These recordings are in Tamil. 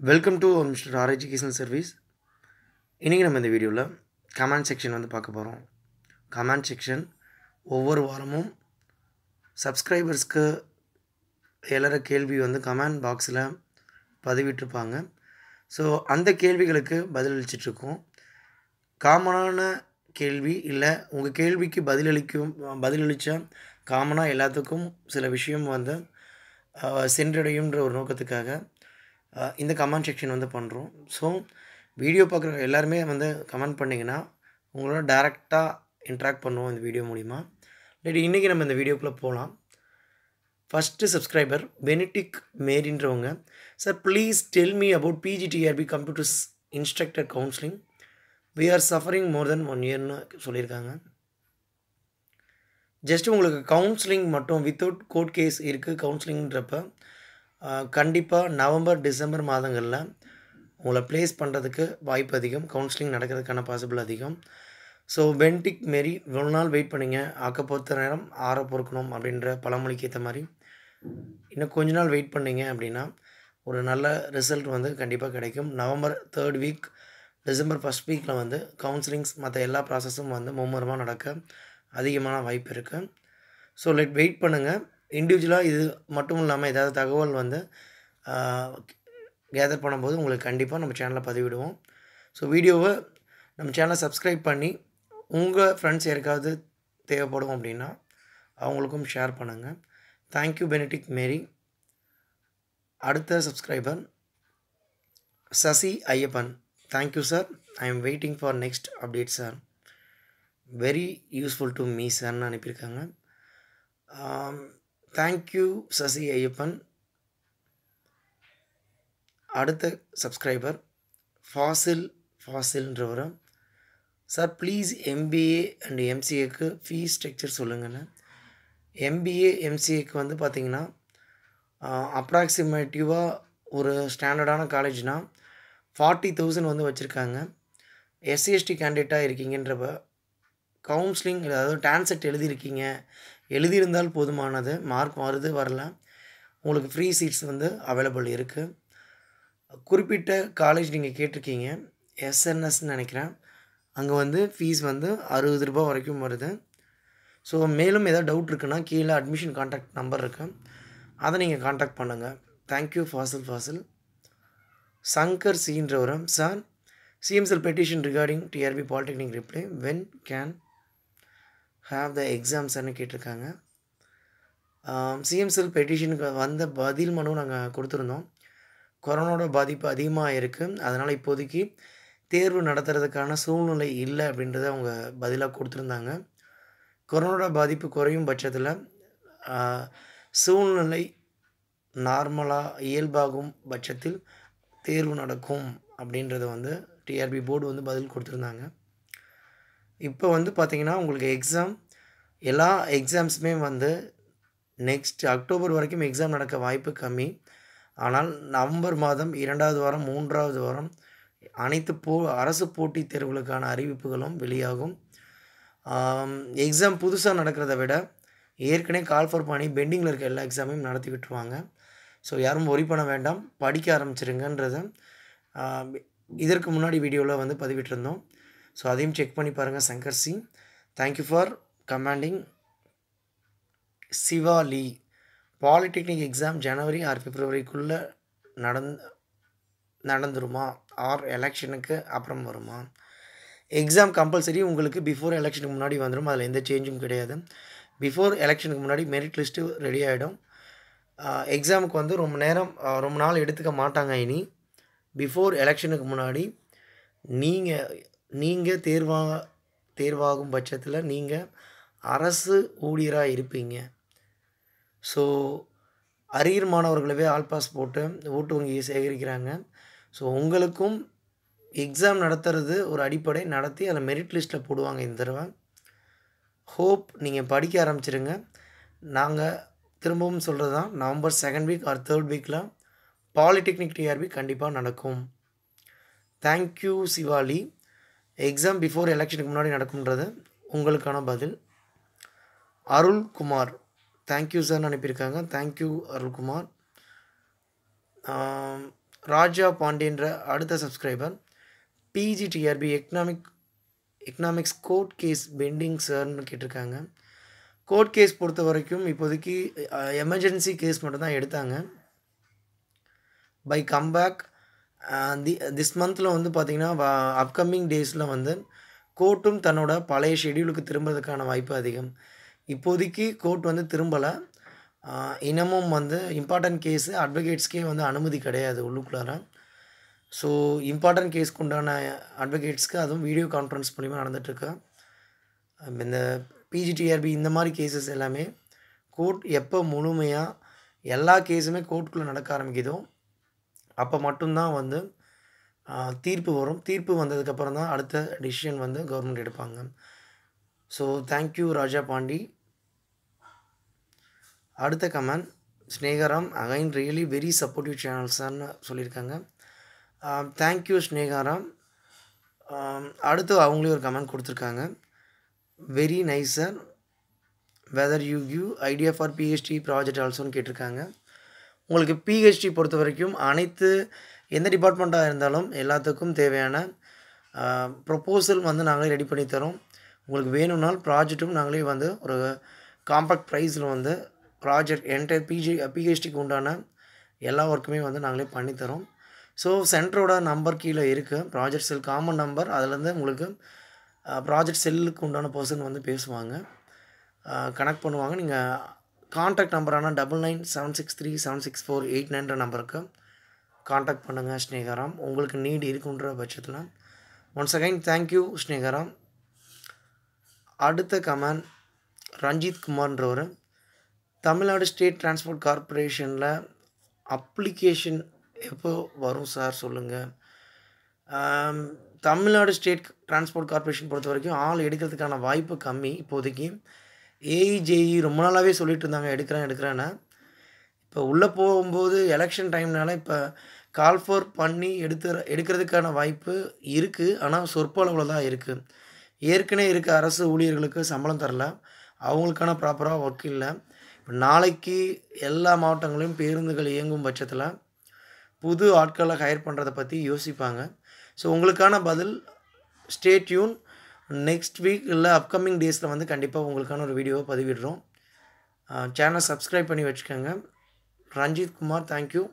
welcome to mister R educational service இன்றைக்கி நம்ம இந்த வீடியோவில் கமெண்ட் செக்ஷன் வந்து பார்க்க போகிறோம் கமெண்ட் செக்ஷன் ஒவ்வொரு வாரமும் சப்ஸ்கிரைபர்ஸ்க்கு எழற கேள்வி வந்து கமெண்ட் பாக்ஸில் பதிவிட்டிருப்பாங்க ஸோ அந்த கேள்விகளுக்கு பதிலளிச்சிட்ருக்கோம் காமனான கேள்வி இல்லை உங்கள் கேள்விக்கு பதிலளிக்கும் பதிலளித்தா காமனாக எல்லாத்துக்கும் சில விஷயம் வந்து அஹ், சென்றடையுன்ற ஒரு நோக்கத்துக்காக அஹ், இந்த கமெண்ட் செக்ஷன் வந்து பண்ணுறோம் ஸோ வீடியோ பார்க்குற எல்லாருமே வந்து கமெண்ட் பண்ணிங்கன்னா உங்களோட டேரெக்டாக இன்ட்ராக்ட் பண்ணுவோம் இந்த வீடியோ மூலிமா இல்லாட்டி இன்றைக்கி நம்ம இந்த வீடியோக்குள்ளே போகலாம் ஃபஸ்ட்டு சப்ஸ்கிரைபர் பெனிடிக் மேரின்றவங்க sir please tell me about PGTRB computers instructor counselling we are suffering more than one இயர்னு சொல்லியிருக்காங்க ஜஸ்ட் உங்களுக்கு கவுன்சிலிங் மட்டும் வித்தவுட் கோர்ட் கேஸ் இருக்குது கவுன்சிலிங்ன்றப்ப கண்டிப்பாக நவம்பர் டிசம்பர் மாதங்களில் உங்களை ப்ளேஸ் பண்ணுறதுக்கு வாய்ப்பு அதிகம் கவுன்சிலிங் நடக்கிறதுக்கான பாசிபிள் அதிகம் ஸோ பென்டிக் மாரி இவ்வளோ நாள் வெயிட் பண்ணிங்க ஆக்க பொறுத்த நேரம் ஆற பொறுக்கணும் அப்படின்ற பழமொழிக்கு ஏற்ற மாதிரி இன்னும் கொஞ்ச நாள் வெயிட் பண்ணீங்க அப்படின்னா ஒரு நல்ல ரிசல்ட் வந்து கண்டிப்பாக கிடைக்கும் November third week December first வீக்கில் வந்து கவுன்சிலிங்ஸ் மற்ற எல்லா ப்ராசஸும் வந்து மும்முரமாக நடக்க அதிகமான வாய்ப்பு இருக்குது ஸோ லெட் வெயிட் பண்ணுங்கள் இண்டிவிஜுவலாக இது மட்டும் இல்லாமல் ஏதாவது தகவல் வந்து கேதர் பண்ணும்போது உங்களுக்கு கண்டிப்பாக நம்ம சேனலில் பதிவிடுவோம் ஸோ வீடியோவை நம்ம சேனலை சப்ஸ்கிரைப் பண்ணி உங்கள் ஃப்ரெண்ட்ஸ் யாருக்காவது தேவைப்படும் அப்படின்னா அவங்களுக்கும் ஷேர் பண்ணுங்கள் தேங்க்யூ பெனிடிக் மேரி அடுத்த subscriber Sasi Ayyappan thank you sir I am waiting for next update sir very useful to me சார்னு அனுப்பியிருக்காங்க தேங்க்யூ சசி ஐயப்பன் அடுத்த சப்ஸ்கிரைபர் ஃபாசில் ஃபாசில்ன்றவர் சார் ப்ளீஸ் எம்பிஏ அண்ட் எம்சிஏக்கு ஃபீஸ் ஸ்ட்ரக்சர் சொல்லுங்கண்ணே எம்பிஏ எம்சிஏக்கு வந்து பார்த்தீங்கன்னா அப்ராக்சிமேட்டிவாக ஒரு ஸ்டாண்டர்டான காலேஜ்னால் ஃபார்ட்டி தௌசண்ட் வந்து வச்சுருக்காங்க எஸ்சிஎஸ்டி கேண்டிடேட்டாக இருக்கீங்கன்றப்ப கவுன்சிலிங் அதாவது டான்செட் எழுதியிருக்கீங்க எழுதியிருந்தால் போதுமானது மார்க் வருது வரல உங்களுக்கு ஃப்ரீ சீட்ஸ் வந்து அவைலபிள் இருக்குது குறிப்பிட்ட காலேஜ் நீங்கள் கேட்டிருக்கீங்க எஸ்என்எஸ்ன்னு நினைக்கிறேன் அங்கே வந்து ஃபீஸ் வந்து அறுபது ரூபாய் வரைக்கும் வருது ஸோ மேலும் ஏதாவது டவுட் இருக்குன்னா கீழே அட்மிஷன் கான்டாக்ட் நம்பர் இருக்கு அதை நீங்கள் காண்டாக்ட் பண்ணுங்கள் தேங்க்யூ ஃபாசில் ஃபாசில் சங்கர் சின்றவரும் sir CM cell petition regarding TRB polytechnic reply when can have the எக்ஸாம்ஸ்ன்னு கேட்டிருக்காங்க சிஎம்செல் பெட்டிஷனுக்கு வந்த பதில் மனு நாங்கள் கொடுத்துருந்தோம் கொரோனாவோட பாதிப்பு அதிகமாக இருக்குது அதனால் இப்போதைக்கு தேர்வு நடத்துறதுக்கான சூழ்நிலை இல்லை அப்படின்றத அவங்க பதிலாக கொடுத்துருந்தாங்க கொரோனாவோட பாதிப்பு குறையும் பட்சத்தில் ஆஹ், சூழ்நிலை நார்மலாக இயல்பாகும் பட்சத்தில் தேர்வு நடக்கும் அப்படின்றத வந்து டிஆர்பி போர்டு வந்து பதில் கொடுத்துருந்தாங்க இப்போ வந்து பார்த்திங்கன்னா உங்களுக்கு எக்ஸாம் எல்லா எக்ஸாம்ஸுமே வந்து நெக்ஸ்ட் அக்டோபர் வரைக்கும் எக்ஸாம் நடக்க வாய்ப்பு கம்மி ஆனால் நவம்பர் மாதம் இரண்டாவது வாரம் மூன்றாவது வாரம் அனைத்து போ அரசு போட்டித் தேர்வுகளுக்கான அறிவிப்புகளும் வெளியாகும் எக்ஸாம் புதுசாக நடக்கிறத விட ஏற்கனவே கால் ஃபார் பண்ணி பெண்டிங்கில் இருக்க எல்லா எக்ஸாமையும் நடத்தி விட்டுருவாங்க ஸோ யாரும் ஒரி பண்ண வேண்டாம் படிக்க ஆரம்பிச்சிருங்கன்றத ஆம், இதற்கு முன்னாடி வீடியோவில் வந்து பதிவிட்டிருந்தோம் ஸோ அதையும் செக் பண்ணி பாருங்கள் Shankar Singh thank you for commenting Shivali polytechnic exam ஜனவரி ஆர் பிப்ரவரிக்குள்ளே நடந் நடந்துருமா ஆர் எலெக்ஷனுக்கு அப்புறம் வருமா எக்ஸாம் கம்பல்சரி உங்களுக்கு பிஃபோர் எலெக்ஷனுக்கு முன்னாடி வந்துடும் அதில் எந்த சேஞ்சும் கிடையாது பிஃபோர் எலெக்ஷனுக்கு முன்னாடி மெரிட் லிஸ்ட்டு ரெடி ஆகிடும் எக்ஸாமுக்கு வந்து ரொம்ப நேரம் ஆஹ் ரொம்ப நாள் எடுத்துக்க மாட்டாங்க இனி பிஃபோர் எலெக்ஷனுக்கு முன்னாடி நீங்கள் நீங்கள் தேர்வாக தேர்வாகும் பட்சத்தில் நீங்கள் அரசு ஊழியராக இருப்பீங்க ஸோ அரியர் மாணவர்களவே ஆல் பாஸ் போட்டு ஓட்டு வங்கியை சேகரிக்கிறாங்க ஸோ உங்களுக்கும் எக்ஸாம் நடத்துறது ஒரு அடிப்படை நடத்தி அதில் மெரிட் லிஸ்ட்டில் போடுவாங்க இந்த தடவை ஹோப் நீங்கள் படிக்க ஆரம்பிச்சிருங்க நாங்கள் திரும்பவும் சொல்கிறது தான் November second week or third வீக்கில் பாலிடெக்னிக் டிஆர்பி கண்டிப்பாக நடக்கும் தேங்க்யூ சிவாலி எக்ஸாம் பிஃபோர் எலெக்ஷனுக்கு முன்னாடி நடக்கும்ன்றது உங்களுக்கான பதில் அருள்குமார் தேங்க்யூ சார் அனுப்பியிருக்காங்க தேங்க்யூ அருள்குமார் ராஜா பாண்டியன்ற அடுத்த subscriber PGTRB economic economics court case pending சார்னு கேட்டிருக்காங்க கோர்ட் கேஸ் பொறுத்த வரைக்கும் இப்போதைக்கு எமர்ஜென்சி கேஸ் மட்டும்தான் எடுத்தாங்க பை கம்பேக் தி திஸ் மந்தில் வந்து பார்த்திங்கன்னா அப்கமிங் டேஸில் வந்து கோர்ட்டும் தன்னோட பழைய ஷெடியூலுக்கு திரும்புறதுக்கான வாய்ப்பு அதிகம் இப்போதைக்கு கோர்ட் வந்து திரும்பலை இன்னமும் வந்து இம்பார்ட்டன்ட் கேஸு அட்வொகேட்ஸ்க்கே வந்து அனுமதி கிடையாது உள்ளுக்குள்ளார ஸோ இம்பார்ட்டன்ட் கேஸ்க்கு உண்டான அட்வொகேட்ஸ்க்கு அதுவும் வீடியோ கான்ஃபரன்ஸ் மூலிமா நடந்துகிட்ருக்கு இந்த பிஜிடிஆர்பி இந்த மாதிரி கேசஸ் எல்லாமே கோர்ட் எப்போ முழுமையாக எல்லா கேஸுமே கோர்ட்டுக்குள்ளே நடக்க ஆரம்பிக்குதோ அப்போ மட்டும்தான் வந்து தீர்ப்பு வரும் தீர்ப்பு வந்ததுக்கப்புறம் தான் அடுத்த டிசிஷன் வந்து கவர்மெண்ட் எடுப்பாங்க ஸோ தேங்க்யூ ராஜா பாண்டி அடுத்த comment Snekaram again really very supportive சேனல்ஸான்னு சொல்லியிருக்காங்க தேங்க்யூ ஸ்னேகாராம் அடுத்து அவங்களே ஒரு கமெண்ட் கொடுத்துருக்காங்க very nice sir whether you give idea for PhD project ஆல்சோன்னு கேட்டிருக்காங்க உங்களுக்கு பிஹெச்டி பொறுத்த வரைக்கும் அனைத்து எந்த டிபார்ட்மெண்ட்டாக இருந்தாலும் எல்லாத்துக்கும் தேவையான ப்ரொப்போசல் வந்து நாங்களே ரெடி பண்ணி தரோம் உங்களுக்கு வேணும்னால் ப்ராஜெக்ட்டும் நாங்களே வந்து ஒரு காம்பேக்ட் ப்ரைஸில் வந்து ப்ராஜெக்ட் என்டையர் பிஜி பிஹெச்டிக்கு உண்டான எல்லா ஒர்க்குமே வந்து நாங்களே பண்ணித்தரோம் ஸோ சென்டரோட நம்பர் கீழே இருக்குது ப்ராஜெக்ட் செல் காமன் நம்பர் அதுலேருந்து உங்களுக்கு ப்ராஜெக்ட் செல்லுக்கு உண்டான பர்சன் வந்து பேசுவாங்க கனெக்ட் பண்ணுவாங்க நீங்கள் கான்டாக்ட் நம்பரான double nine seven six three seven six four eight நைன்ற நம்பருக்கு காண்டாக்ட் பண்ணுங்கள் ஸ்னேகாராம் உங்களுக்கு நீட் இருக்குன்ற பட்சத்தில் ஒன்ஸ் அகைன் தேங்க்யூ ஸ்னேகாராம் அடுத்த கமெண்ட் ரஞ்சித் குமார்ன்றவர் தமிழ்நாடு ஸ்டேட் டிரான்ஸ்போர்ட் கார்பரேஷனில் அப்ளிகேஷன் எப்போ வரும் சார் சொல்லுங்கள் தமிழ்நாடு ஸ்டேட் டிரான்ஸ்போர்ட் கார்பரேஷன் பொறுத்த வரைக்கும் ஆள் எடுக்கிறதுக்கான வாய்ப்பு கம்மி இப்போதைக்கு ஏஇஜேஇ ரொம்ப நாளாகவே சொல்லிட்டு இருந்தாங்க எடுக்கிறேன் எடுக்கிறேன்னு இப்போ உள்ளே போகும்போது எலெக்ஷன் டைம்னால இப்போ கால் ஃபோர் பண்ணி எடுத்து எடுக்கிறதுக்கான வாய்ப்பு இருக்குது ஆனால் சொற்ப அளவில் தான் இருக்குது ஏற்கனவே இருக்க அரசு ஊழியர்களுக்கு சம்பளம் தரல அவங்களுக்கான ப்ராப்பராக ஒர்க் இல்லை இப்போ நாளைக்கு எல்லா மாவட்டங்களையும் பேருந்துகள் இயங்கும் பட்சத்தில் புது ஆட்களை ஹையர் பண்ணுறதை பற்றி யோசிப்பாங்க ஸோ உங்களுக்கான பதில் ஸ்டே டியூன் நெக்ஸ்ட் வீக் இல்லை அப்கமிங் டேஸில் வந்து கண்டிப்பாக உங்களுக்கான ஒரு வீடியோவை பதிவிடுறோம் சேனல் சப்ஸ்கிரைப் பண்ணி வச்சுக்கோங்க Ranjith Kumar thank you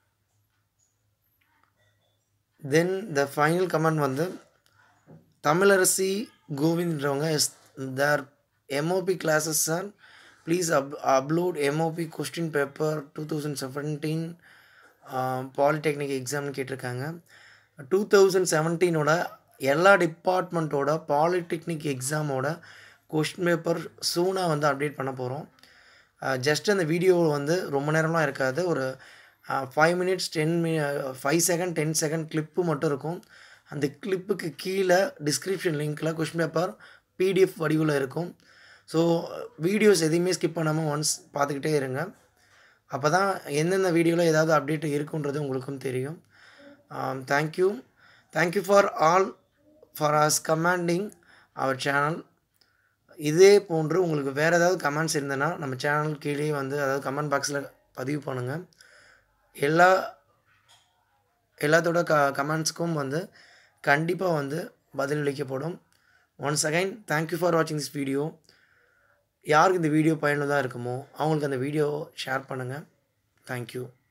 then the final comment வந்து தமிழரசி கோவிந்த்ன்றவங்க is there MOP classes sir please up upload MOP question paper two thousand seventeen polytechnic எக்ஸாம்னு கேட்டிருக்காங்க டூ தௌசண்ட் செவன்டீனோட எல்லா டிபார்ட்மெண்ட்டோட பாலிடெக்னிக் எக்ஸாமோட கொஸ்டின் பேப்பர் சூனாக வந்து அப்டேட் பண்ண போகிறோம் ஜஸ்ட் அந்த வீடியோ வந்து ரொம்ப நேரம்லாம் இருக்காது ஒரு ஃபைவ் மினிட்ஸ் டென் மி five second ten second clip மட்டும் இருக்கும் அந்த கிளிப்புக்கு கீழே டிஸ்கிரிப்ஷன் லிங்க்கில் கொஸ்டின் பேப்பர் பிடிஎஃப் வடிவில் இருக்கும் ஸோ வீடியோஸ் எதையுமே ஸ்கிப் பண்ணாமல் ஒன்ஸ் பார்த்துக்கிட்டே இருங்க அப்போ தான் எந்தெந்த வீடியோவில் ஏதாவது அப்டேட் இருக்குன்றது உங்களுக்கும் தெரியும் thank you thank you for all for us commenting our channel இதே போன்று உங்களுக்கு வேறு ஏதாவது கமெண்ட்ஸ் இருந்ததுன்னா நம்ம சேனல் கீழே வந்து அதாவது கமெண்ட் பாக்ஸில் பதிவு பண்ணுங்கள் எல்லா எல்லாத்தோட க கமெண்ட்ஸ்க்கும் வந்து கண்டிப்பாக வந்து பதிலளிக்கப்படும் ஒன்ஸ் அகைன் தேங்க்யூ ஃபார் வாட்சிங் திஸ் வீடியோ யாருக்கு இந்த வீடியோ பயனுள்ளதாக இருக்குமோ அவங்களுக்கு அந்த வீடியோ ஷேர் பண்ணுங்கள் தேங்க்யூ